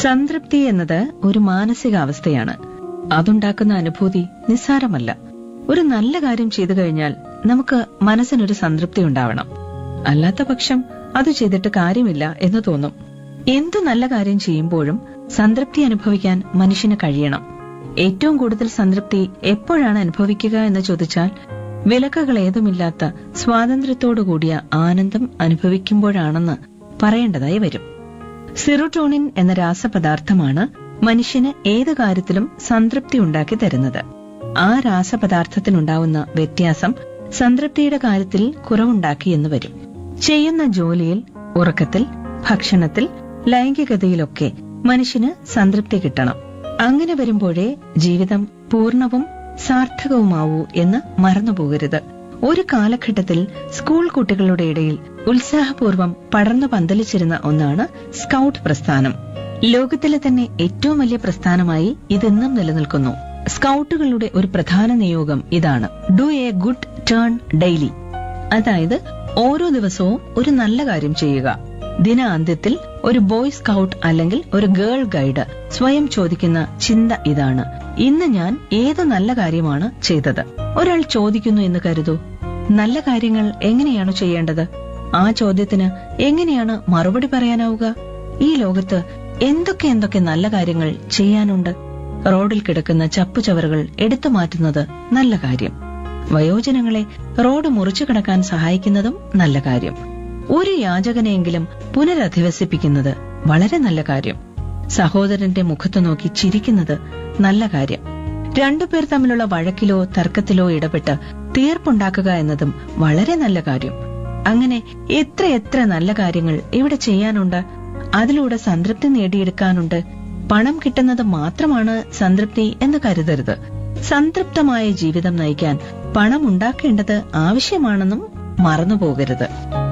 സംതൃപ്തി എന്നത് ഒരു മാനസികാവസ്ഥയാണ് അതുണ്ടാക്കുന്ന അനുഭൂതി നിസ്സാരമല്ല ഒരു നല്ല കാര്യം ചെയ്തു കഴിഞ്ഞാൽ നമുക്ക് മനസ്സിനൊരു സംതൃപ്തി ഉണ്ടാവണം അല്ലാത്ത പക്ഷം അത് ചെയ്തിട്ട് കാര്യമില്ല എന്ന് തോന്നും എന്തു നല്ല കാര്യം ചെയ്യുമ്പോഴും സംതൃപ്തി അനുഭവിക്കാൻ മനുഷ്യന് കഴിയണം ഏറ്റവും കൂടുതൽ സംതൃപ്തി എപ്പോഴാണ് അനുഭവിക്കുക എന്ന് ചോദിച്ചാൽ വിലക്കുകൾ ഏതുമില്ലാത്ത സ്വാതന്ത്ര്യത്തോടു കൂടിയ ആനന്ദം അനുഭവിക്കുമ്പോഴാണെന്ന് പറയേണ്ടതായി വരും സിറോട്ടോണിൻ എന്ന രാസപദാർത്ഥമാണ് മനുഷ്യന് ഏത് കാര്യത്തിലും സംതൃപ്തി ഉണ്ടാക്കി തരുന്നത് ആ രാസപദാർത്ഥത്തിനുണ്ടാവുന്ന വ്യത്യാസം സംതൃപ്തിയുടെ കാര്യത്തിൽ കുറവുണ്ടാക്കി എന്ന് വരും ചെയ്യുന്ന ജോലിയിൽ ഉറക്കത്തിൽ ഭക്ഷണത്തിൽ ലൈംഗികതയിലൊക്കെ മനുഷ്യന് സംതൃപ്തി കിട്ടണം അങ്ങനെ വരുമ്പോഴേ ജീവിതം പൂർണ്ണവും സാർത്ഥകവുമാവൂ എന്ന് മറന്നുപോകരുത് ഒരു കാലഘട്ടത്തിൽ സ്കൂൾ കുട്ടികളുടെ ഇടയിൽ ഉത്സാഹപൂർവ്വം പടർന്നു പന്തലിച്ചിരുന്ന ഒന്നാണ് സ്കൗട്ട് പ്രസ്ഥാനം ലോകത്തിലെ തന്നെ ഏറ്റവും വലിയ പ്രസ്ഥാനമായി ഇതെന്നും നിലനിൽക്കുന്നു സ്കൗട്ടുകളുടെ ഒരു പ്രധാന നിയോഗം ഇതാണ് do a good turn daily അതായത് ഓരോ ദിവസവും ഒരു നല്ല കാര്യം ചെയ്യുക ദിനാന്ത്യത്തിൽ ഒരു ബോയ് സ്കൗട്ട് അല്ലെങ്കിൽ ഒരു ഗേൾ ഗൈഡ് സ്വയം ചോദിക്കുന്ന ചിന്ത ഇതാണ് ഇന്ന് ഞാൻ ഏത് നല്ല കാര്യമാണ് ചെയ്തത് ഒരാൾ ചോദിക്കുന്നു എന്ന് കരുതൂ നല്ല കാര്യങ്ങൾ എങ്ങനെയാണ് ചെയ്യേണ്ടത് ആ ചോദ്യത്തിന് എങ്ങനെയാണ് മറുപടി പറയാനാവുക ഈ ലോകത്ത് എന്തൊക്കെ എന്തൊക്കെ നല്ല കാര്യങ്ങൾ ചെയ്യാനുണ്ട് റോഡിൽ കിടക്കുന്ന ചപ്പുചവറുകൾ എടുത്തു മാറ്റുന്നത് നല്ല കാര്യം വയോജനങ്ങളെ റോഡ് മുറിച്ചു കിടക്കാൻ സഹായിക്കുന്നതും നല്ല കാര്യം ഒരു യാചകനെയെങ്കിലും പുനരധിവസിപ്പിക്കുന്നത് വളരെ നല്ല കാര്യം സഹോദരന്റെ മുഖത്ത് നോക്കി ചിരിക്കുന്നത് നല്ല കാര്യം രണ്ടുപേർ തമ്മിലുള്ള വഴക്കിലോ തർക്കത്തിലോ ഇടപെട്ട് തീർപ്പുണ്ടാക്കുക എന്നതും വളരെ നല്ല കാര്യം അങ്ങനെ എത്ര എത്ര നല്ല കാര്യങ്ങൾ ഇവിടെ ചെയ്യാനുണ്ട് അതിലൂടെ സംതൃപ്തി നേടിയെടുക്കാനുണ്ട് പണം കിട്ടുന്നത് മാത്രമാണ് സംതൃപ്തി എന്ന് കരുതരുത് സംതൃപ്തമായ ജീവിതം നയിക്കാൻ പണം ഉണ്ടാക്കേണ്ടത് ആവശ്യമാണെന്നും മറന്നുപോകരുത്